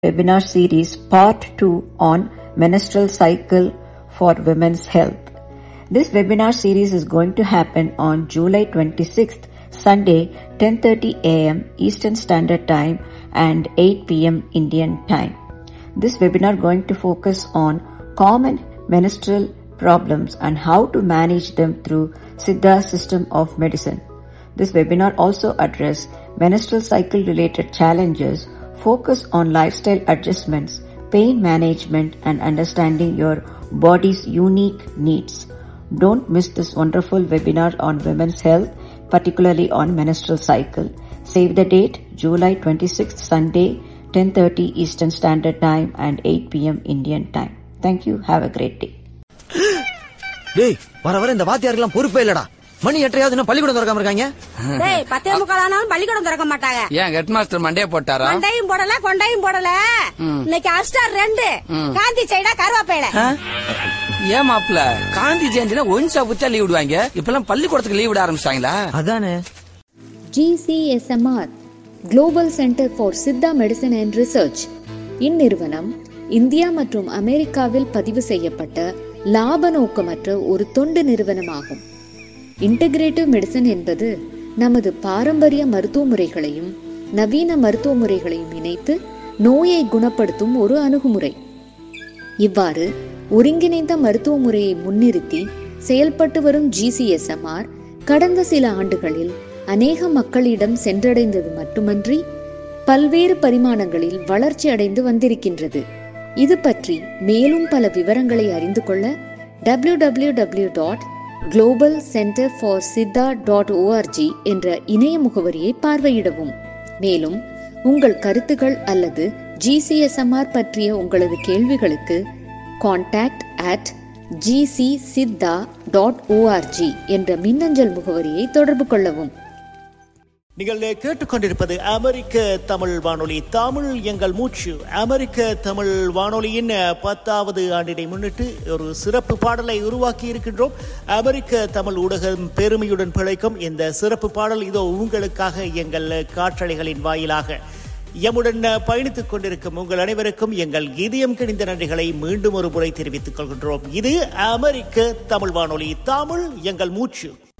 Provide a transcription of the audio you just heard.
webinar series part 2 on menstrual cycle for women's health. This webinar series is going to happen on July 26th, Sunday, 10:30 a.m. Eastern Standard Time and 8 p.m. Indian Time. This webinar going to focus on common menstrual problems and how to manage them through Siddha system of medicine. This webinar also address menstrual cycle related challenges, focus on lifestyle adjustments, pain management and understanding your body's unique needs. Don't miss this wonderful webinar on women's health, particularly on menstrual cycle. Save the date, July 26th, Sunday, 10:30 Eastern Standard Time and 8 p.m. Indian Time. Thank you. Have a great day. டேய் வர வர இந்த வாத்தியாருக்கெல்லாம் பொறுப்பே இல்லடா மணி எட்டையாவது இன்னும் பள்ளிக்கூடம் திறக்காம இருக்காங்க டேய் பத்தே முக்கால் ஆனாலும் பள்ளிக்கூடம் திறக்க மாட்டாங்க ஏன் ஹெட் மாஸ்டர் மண்டே போட்டாரா மண்டையும் போடல கொண்டையும் போடல இன்னைக்கு அஸ்டார் ரெண்டு காந்தி சைடா கருவாப்பையில ஆ? ஏன் மாப்ள காந்தி ஜெயந்தினா ஒன்சா புத்தா லீவ் விடுவாங்க இப்பெல்லாம் பள்ளிக்கூடத்துக்கு லீவ் விட ஆரம்பிச்சிட்டாங்களா அதானே GCSMR global centre for Siddha medicine and research இந்நிறுவனம் இந்தியா மற்றும் அமெரிக்காவில் பதிவு செய்யப்பட்ட லாப நோக்கமற்ற ஒரு தொண்டு நிறுவனமாகும் இன்டகிரேட்டிவ் மெடிசன் என்பது நமது பாரம்பரிய மருத்துவ முறைகளையும் நவீன மருத்துவ முறைகளையும் இணைத்து நோயை குணப்படுத்தும் ஒரு அணுகுமுறை இவ்வாறு ஒருங்கிணைந்த மருத்துவ முறையை முன்னிறுத்தி செயல்பட்டு வரும் ஜிசிஎஸ்எம்ஆர் கடந்த சில ஆண்டுகளில் அநேக மக்களிடம் சென்றடைந்தது மட்டுமன்றி பல்வேறு பரிமாணங்களில் வளர்ச்சி அடைந்து வந்திருக்கின்றது இது பற்றி மேலும் பல விவரங்களை அறிந்து கொள்ள W W W dot global centre for Siddha dot ORG என்ற இணைய முகவரியை பார்வையிடவும் மேலும் உங்கள் கருத்துகள் அல்லது ஜிசிஎஸ்எம்ஆர் பற்றிய உங்களது கேள்விகளுக்கு contact at GC Siddha dot ORG என்ற மின்னஞ்சல் முகவரியை தொடர்பு கொள்ளவும் நீங்கள் கேட்டுக்கொண்டிருப்பது அமெரிக்க தமிழ் வானொலி தமிழ் எங்கள் மூச்சு அமெரிக்க தமிழ் வானொலியின் பத்தாவது ஆண்டினை முன்னிட்டு ஒரு சிறப்பு பாடலை உருவாக்கி இருக்கின்றோம் அமெரிக்க தமிழ் ஊடகம் பெருமையுடன் பிழைக்கும் இந்த சிறப்பு பாடல் இதோ உங்களுக்காக எங்கள் காற்றலைகளின் வாயிலாக எம்முடன் பயணித்துக் கொண்டிருக்கும் உங்கள் அனைவருக்கும் எங்கள் இதயம் கிணிந்த நன்றிகளை மீண்டும் ஒரு முறை தெரிவித்துக் கொள்கின்றோம் இது அமெரிக்க தமிழ் வானொலி தமிழ் எங்கள் மூச்சு